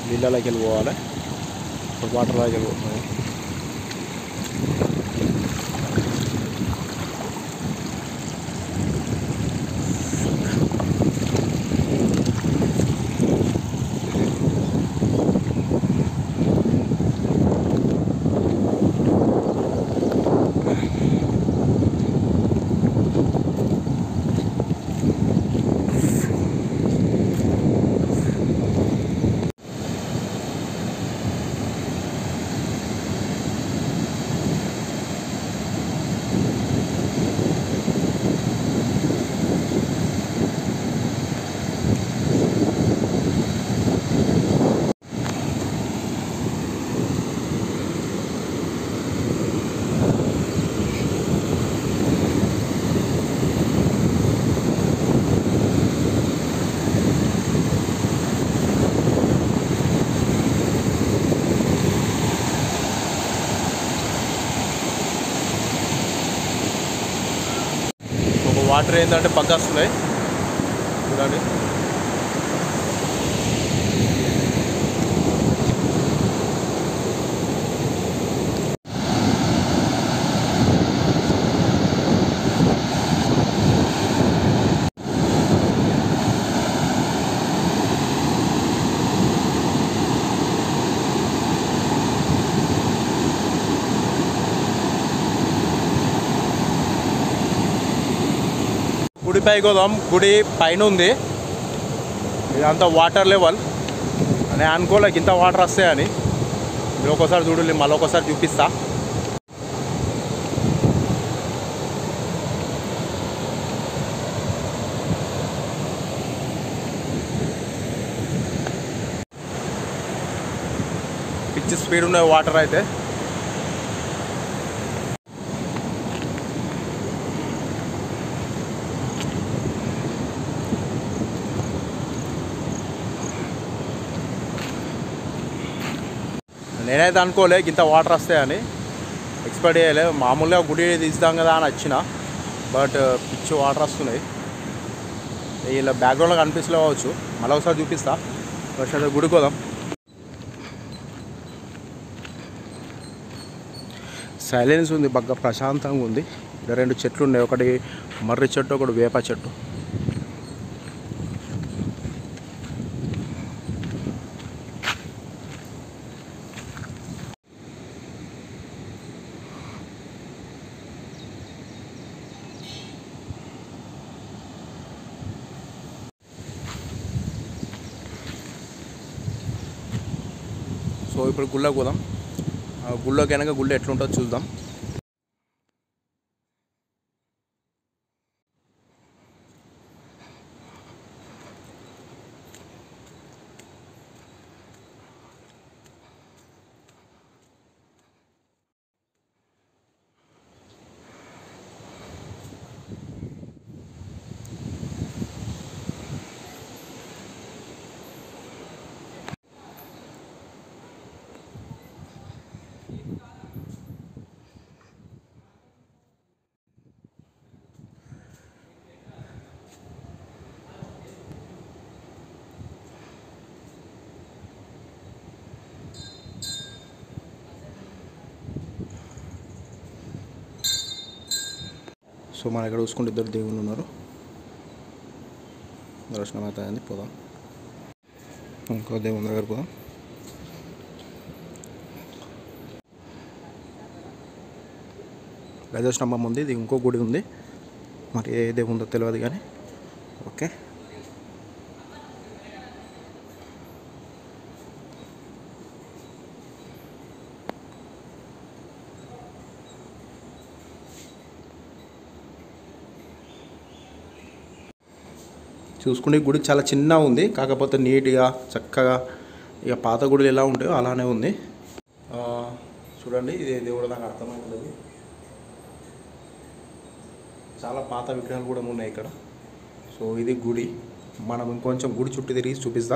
నీళ్ళలోకి వెళ్ళి పోవాలి ఇప్పుడు వాటర్లోకి వెళ్ళి పోతున్నాయి ఒక వాటర్ ఏంటంటే పక్క వస్తున్నాయి చూడండి గుడి పైకి పోదాం గుడి పైన ఉంది ఇదంతా వాటర్ లెవెల్ అని అనుకోలేక ఇంత వాటర్ వస్తాయని మీరు ఒకసారి చూడండి మళ్ళీ ఒకసారి చూపిస్తా పిచ్చి స్పీడ్ ఉన్నాయి వాటర్ అయితే నేనైతే అనుకోలే ఇంత వాటర్ వస్తాయని ఎక్స్పెక్ట్ చేయలే మామూలుగా గుడి తీస్తాం కదా అని వచ్చిన బట్ పిచ్చి వాటర్ వస్తున్నాయి ఇలా బ్యాక్గ్రౌండ్లో కనిపిస్తలే కావచ్చు మళ్ళీ ఒకసారి చూపిస్తా ఫస్ట్ అయితే గుడికి పోదాం సైలెన్స్ ఉంది బాగా ప్రశాంతంగా ఉంది ఇక్కడ రెండు చెట్లు ఉన్నాయి ఒకటి మర్రి చెట్టు ఒకటి వేప చెట్టు సో ఇప్పుడు గుళ్ళకి పోదాం ఆ గుళ్ళోకి వెనక గుళ్ళో ఎట్లుంటుందో చూద్దాం సో మన ఇక్కడ చూసుకుంటే ఇద్దరు దేవుళ్ళు ఉన్నారు దర్శనం అయితే అయింది పోదాం ఇంకో దేవుని దగ్గర పోదాం గజస్తంభం ఉంది ఇది ఇంకో గుడి ఉంది మరి ఏ దేవుందో ఉందో తెలియదు కానీ ఓకే చూసుకుంటే ఈ గుడి చాలా చిన్నగా ఉంది కాకపోతే నీట్గా చక్కగా ఇక పాత గుడులు ఎలా ఉంటాయో అలానే ఉంది ఆ, చూడండి ఇది దేవుడు నాకు అర్థమవుతుంది చాలా పాత విగ్రహాలు కూడా ఉన్నాయి ఇక్కడ సో ఇది గుడి మనం ఇంకొంచెం గుడి చుట్టూ తిరిగి చూపిస్తా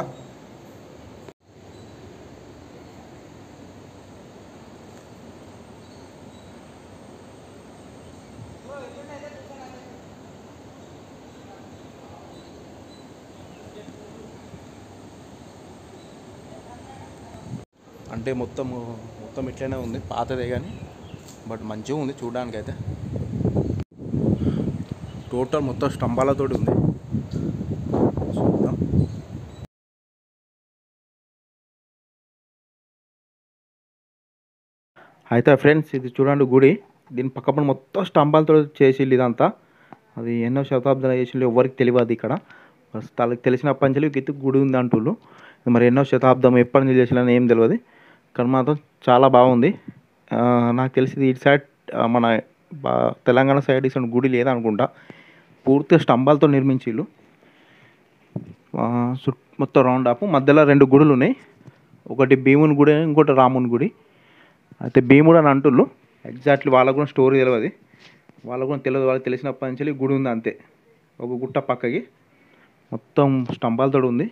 అంటే మొత్తం మొత్తం ఇట్లనే ఉంది పాతదే కానీ బట్ మంచిగా ఉంది చూడడానికి అయితే టోటల్ మొత్తం స్తంభాలతోటి ఉంది చూద్దాం అయితే ఫ్రెండ్స్ ఇది చూడండి గుడి దీని పక్కన మొత్తం స్తంభాలతో చేసిల్లు ఇదంతా అది ఎన్నో శతాబ్దాలు చేసిల్లు ఎవరికి తెలియదు ఇక్కడ వాళ్ళకి తెలిసినప్పటి నుంచి గిత్తి గుడి ఉంది అంటుళ్ళు ఇది మరి ఎన్నో శతాబ్దం ఎప్పటి నుంచి చేసిల్లని ఏం తెలియదు కానీ మాత్రం చాలా బాగుంది ఆ, నాకు తెలిసి ఇటు సైడ్ ఆ, మన బా- తెలంగాణ సైడ్ ఇసిన గుడి లేదనుకుంటా పూర్తి స్తంభాలతో నిర్మించిల్లు ఆ, చుట్ మొత్తం రౌండ్ అప్ మధ్యలో రెండు గుడులు ఉన్నాయి ఒకటి భీముని గుడి ఇంకోటి రాముని గుడి అయితే భీముడు అని అంటుళ్ళు ఎగ్జాక్ట్లీ వాళ్ళకు కూడా స్టోరీ తెలియదు వాళ్ళకు కూడా తెలియదు వాళ్ళకి తెలిసినప్పటి నుంచి గుడి ఉంది అంతే ఒక గుట్ట పక్కకి మొత్తం స్తంభాలతో ఉంది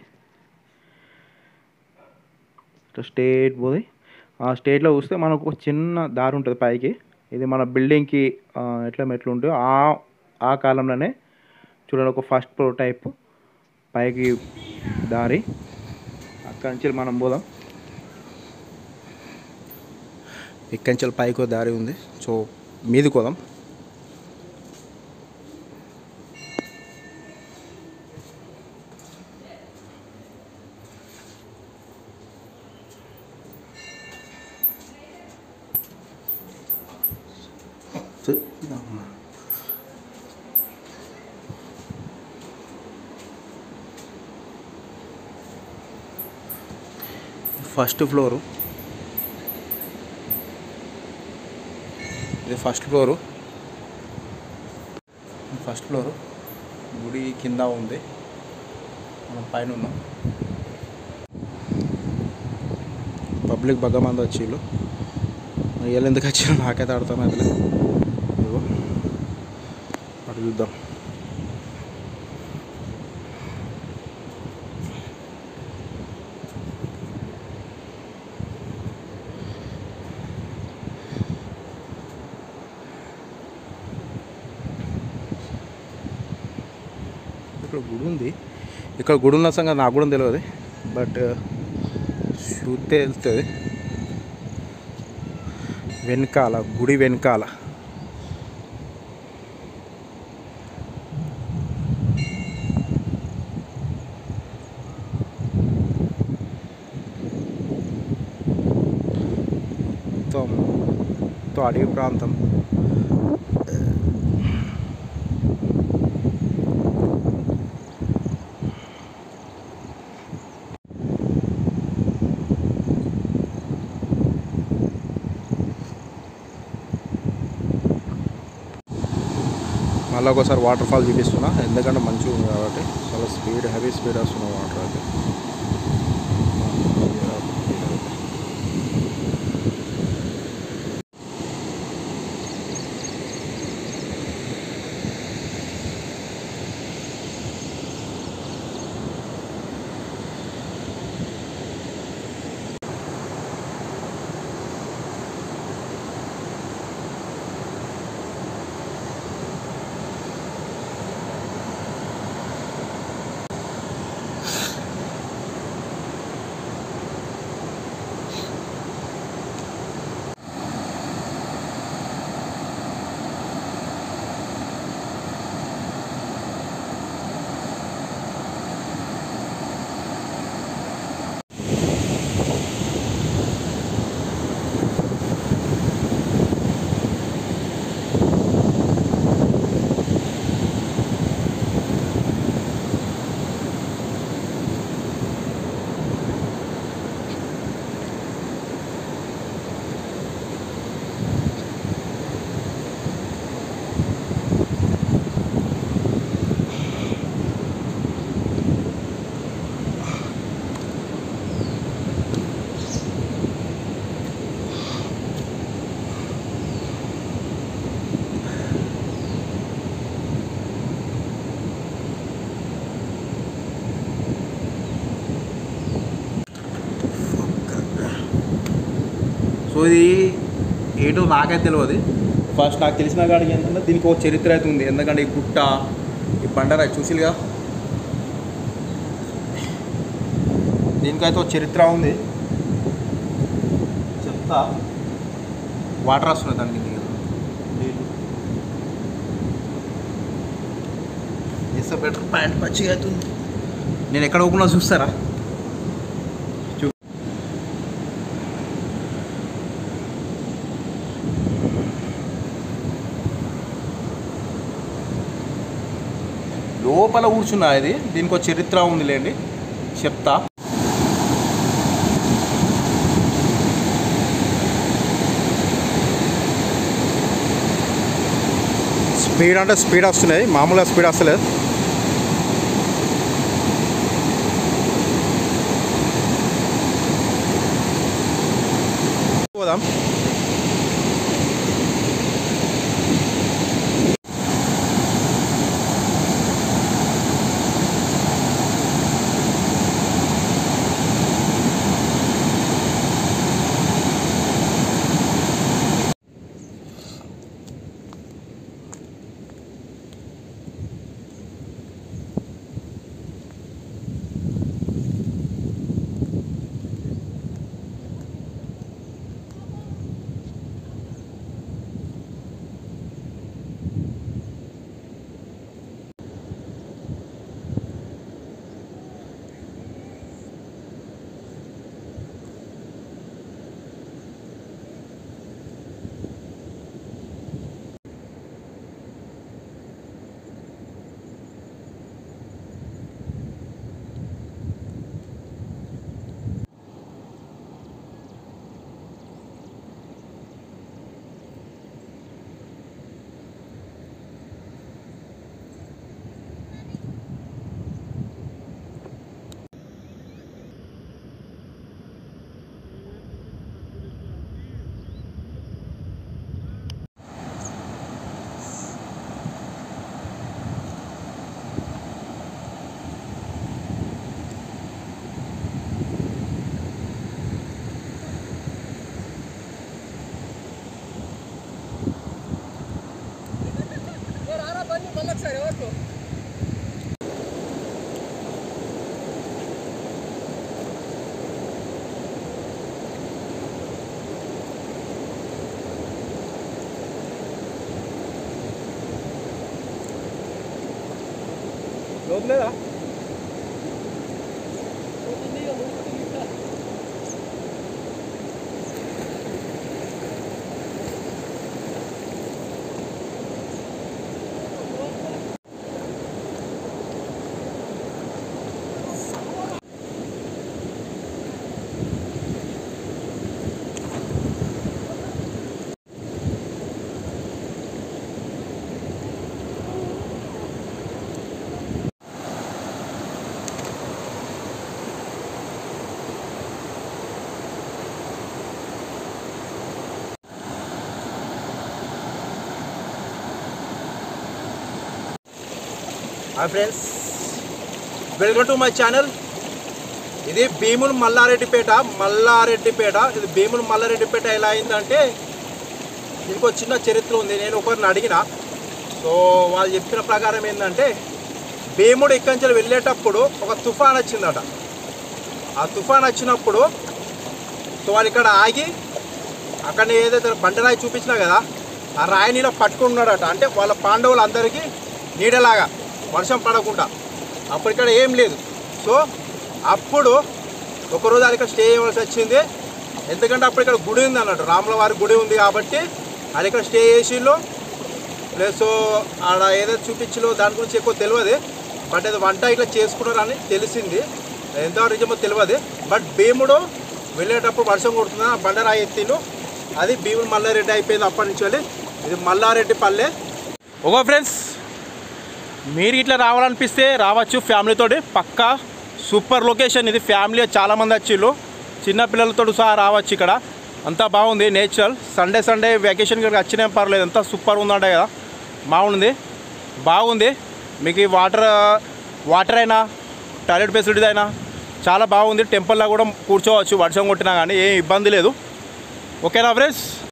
ఇట్లా స్టేట్ పోయి ఆ స్టేట్లో చూస్తే మనకు ఒక చిన్న దారి ఉంటుంది పైకి ఇది మన బిల్డింగ్కి ఆ, ఎట్లా మెట్లు ఉంటాయో ఆ ఆ కాలంలోనే చూడండి ఒక ఫస్ట్ ఫ్లోర్ టైప్ పైకి దారి అక్కడి నుంచి మనం పోదాం ఇక్కడి నుంచి పైకి దారి ఉంది సో మీది కోదాం ఫస్ట్ ఫ్లోరు ఇది ఫస్ట్ ఫ్లోరు ఫస్ట్ ఫ్లోరు గుడి కింద ఉంది మనం పైన ఉన్నాం పబ్లిక్ బాగా మంది వచ్చిళ్ళు వీళ్ళు ఎందుకు వచ్చారు నాకైతే అర్థం అయితే అటు చూద్దాం ఇక్కడ గుడి ఉంది ఇక్కడ గుడి ఉన్న సంగతి నాకు కూడా తెలియదు బట్ చూస్తే వెళ్తుంది వెనకాల గుడి వెనకాల మొత్తం మొత్తం అడవి ప్రాంతం మళ్ళీ ఒకసారి వాటర్ ఫాల్ చూపిస్తున్నా ఎందుకంటే మంచిగా ఉంది కాబట్టి చాలా స్పీడ్ హెవీ స్పీడ్ వస్తున్న వాటర్ అయితే సో ఇది ఏంటో నాకైతే తెలియదు ఫస్ట్ నాకు తెలిసిన కాడికి ఏంటంటే దీనికి ఒక చరిత్ర అయితే ఉంది ఎందుకంటే ఈ గుట్ట ఈ బండరాయి చూసిలుగా దీనికైతే ఒక చరిత్ర ఉంది చెప్తా వాటర్ వస్తున్నాయి దాని కింద నీళ్ళు వేస్తే బెటర్ ప్యాంట్ పచ్చిగా అవుతుంది నేను ఎక్కడ ఊపున్నా చూస్తారా చూ లోపల కూర్చున్నా ఇది దీనికి ఒక చరిత్ర ఉందిలేండి చెప్తా స్పీడ్ అంటే స్పీడ్ వస్తున్నాయి మామూలుగా స్పీడ్ వస్తలేదు పోదాం లోపలేదా hi friends welcome to my channel ఇది భీములు మల్లారెడ్డిపేట మల్లారెడ్డిపేట ఇది భీములు మల్లారెడ్డిపేట ఎలా అయిందంటే దీనికి ఒక చిన్న చరిత్ర ఉంది నేను ఒకరిని అడిగిన సో వాళ్ళు చెప్పిన ప్రకారం ఏంటంటే భీముడు ఇక్కడి నుంచి వెళ్ళేటప్పుడు ఒక తుఫాన్ వచ్చిందట ఆ తుఫాన్ వచ్చినప్పుడు సో వాళ్ళు ఇక్కడ ఆగి అక్కడ ఏదైతే బండరాయి చూపించినా కదా ఆ రాయి నీడ పట్టుకున్నాడట అంటే వాళ్ళ పాండవులందరికీ నీడలాగా వర్షం పడకుండా అప్పుడు ఇక్కడ ఏం లేదు సో అప్పుడు ఒకరోజు అది ఇక్కడ స్టే చేయవలసి వచ్చింది ఎందుకంటే అప్పుడు ఇక్కడ గుడి ఉంది అన్నట్టు రాముల వారి గుడి ఉంది కాబట్టి అది ఇక్కడ స్టే చేసిళ్ళు ప్లస్ ఆడ ఏదైతే చూపించిలో దాని గురించి ఎక్కువ తెలియదు బట్ అది వంట ఇట్లా చేసుకున్నారని తెలిసింది ఎంతవరకు నిజమో తెలియదు బట్ భీముడు వెళ్ళేటప్పుడు వర్షం కొడుతుందని ఆ బండరాయి ఎత్తిండు అది భీముడు మల్లారెడ్డి అయిపోయింది అప్పటి నుంచి వెళ్ళి ఇది మల్లారెడ్డి పల్లె ఓకే ఫ్రెండ్స్ మీరు ఇట్లా రావాలనిపిస్తే రావచ్చు ఫ్యామిలీతోటి పక్కా సూపర్ లొకేషన్ ఇది ఫ్యామిలీ చాలామంది వచ్చిళ్ళు చిన్న పిల్లలతో సహా రావచ్చు ఇక్కడ అంతా బాగుంది నేచురల్ సండే సండే వెకేషన్ ఇక్కడికి వచ్చినా పర్లేదు అంతా సూపర్ ఉందంట కదా బాగుంది బాగుంది మీకు ఈ వాటర్ వాటర్ అయినా టాయిలెట్ ఫెసిలిటీస్ అయినా చాలా బాగుంది టెంపుల్లో కూడా కూర్చోవచ్చు వర్షం కొట్టినా కానీ ఏం ఇబ్బంది లేదు ఓకేనా ఫ్రెండ్స్